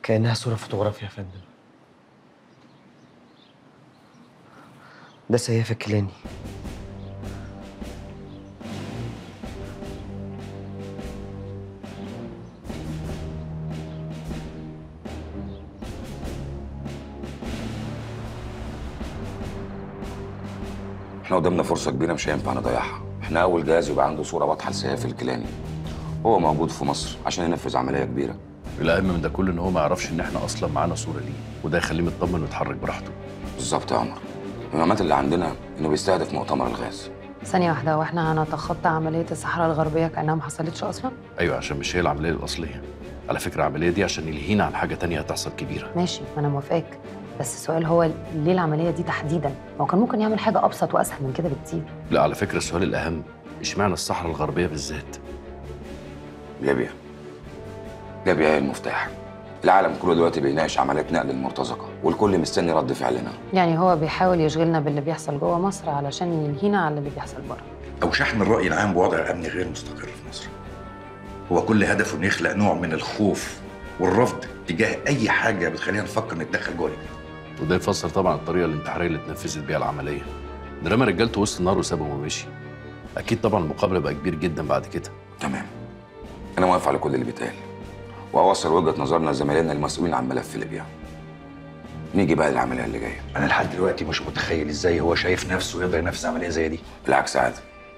كأنها صورة فوتوغرافية يا فندم ده سياف الكيلاني احنا قدامنا فرصة كبيرة مش هينفع نضيعها احنا أول جهاز يبقى عنده صورة واضحة لسياف الكيلاني هو موجود في مصر عشان ينفذ عملية كبيرة الاهم من ده كله ان هو ما يعرفش ان احنا اصلا معانا صوره ليه وده يخليه مطمن ويتحرك براحته بالظبط يا عمر المعلومات اللي عندنا إنه بيستهدف مؤتمر الغاز ثانية واحدة واحنا هنتخطى عملية الصحراء الغربية كأنها ما حصلتش أصلا؟ ايوه عشان مش هي العمليه الاصليه على فكره العمليه دي عشان يلهينا عن حاجه تانية هتحصل كبيره ماشي ما أنا موافقاك بس السؤال هو ليه العملية دي تحديدا؟ ما هو كان ممكن يعمل حاجة أبسط وأسهل من كده بكتير لا على فكره السؤال الاهم اشمعنى الصحراء الغربيه بالذات ليبيا ليبيا هي المفتاح العالم كله دلوقتي بيناقش عمليات نقل المرتزقة والكل مستني رد فعلنا يعني هو بيحاول يشغلنا باللي بيحصل جوه مصر علشان يلهينا على اللي بيحصل بره أو شحن الرأي العام بوضع أمني غير مستقر في مصر هو كل هدفه إنه يخلق نوع من الخوف والرفض تجاه أي حاجة بتخلينا نفكر نتدخل جوه ليبيا. وده يفسر طبعا الطريقه الانتحاريه اللي اتنفذت بيها العمليه ده رمى رجالته وسط النار وسابهم ومشي اكيد طبعا المقابله بقى كبير جدا بعد كده تمام أنا موافق على كل اللي بيتقال وأوصل وجهة نظرنا لزمايلنا المسؤولين عن ملف ليبيا نيجي بقى للعملية اللي جاية أنا لحد دلوقتي مش متخيل إزاي هو شايف نفسه يقدر ينفذ عملية زي دي بالعكس عادي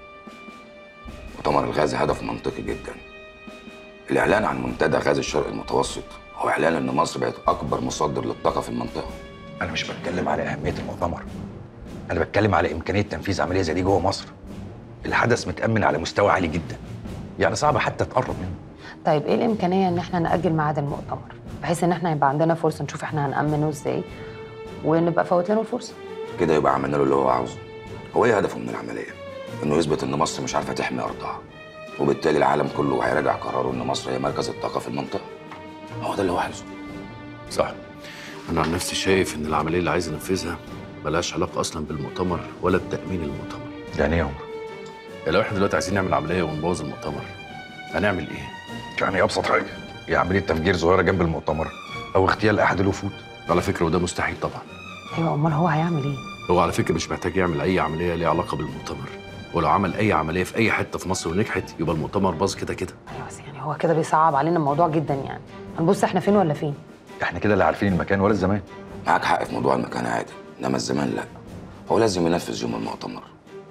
مؤتمر الغاز هدف منطقي جدا الإعلان عن منتدى غاز الشرق المتوسط هو إعلان إن مصر بقت أكبر مصدر للطاقة في المنطقة أنا مش بتكلم على أهمية المؤتمر أنا بتكلم على إمكانية تنفيذ عملية زي دي جوه مصر الحدث متأمن على مستوى عالي جدا يعني صعب حتى تقرب منه طيب إيه الإمكانية إن احنا نأجل ميعاد المؤتمر بحيث إن احنا يبقى عندنا فرصة نشوف احنا هنأمنه إزاي ونبقى فوت لنا الفرصة كده يبقى عملنا له اللي هو عاوزه هو إيه هدفه من العملية؟ إنه يثبت إن مصر مش عارفة تحمي أرضها وبالتالي العالم كله هيراجع قراره إن مصر هي مركز الطاقة في المنطقة هو ده اللي هو عايزه صح انا عن نفسي شايف ان العمليه اللي عايز انفذها ملهاش علاقه اصلا بالمؤتمر ولا بتامين المؤتمر يعني إيه يا عمر؟ يعني لو احنا دلوقتي عايزين نعمل عمليه ونبوظ المؤتمر هنعمل ايه يعني أبسط حاجة هي عملية تفجير صغيرة جنب المؤتمر أو اغتيال أحد الوفود على فكره وده مستحيل طبعا أيوة أمال هو هيعمل إيه؟ هو على فكره مش محتاج يعمل اي عمليه ليها علاقه بالمؤتمر ولو عمل اي عمليه في اي حته في مصر ونجحت يبقى المؤتمر باظ كده كده أيوة بس يعني هو كده بيصعب علينا الموضوع جدا يعني هنبص احنا فين ولا فين؟ إحنا كده لا عارفين المكان ولا الزمان معاك حق في موضوع المكان عادي إنما الزمان لا هو لازم ينفذ يوم المؤتمر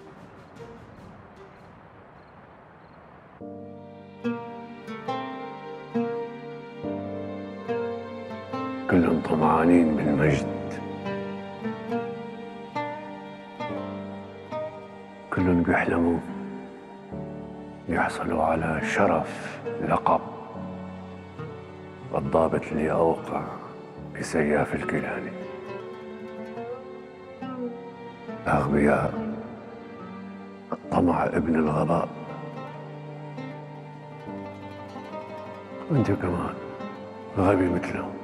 كلهم طمعانين بالمجد كلهم بيحلموا يحصلوا على شرف لقب الضابط اللي أوقع بسياف الكيلاني أغبياء الطمع ابن الغباء وانت كمان غبي مثلهم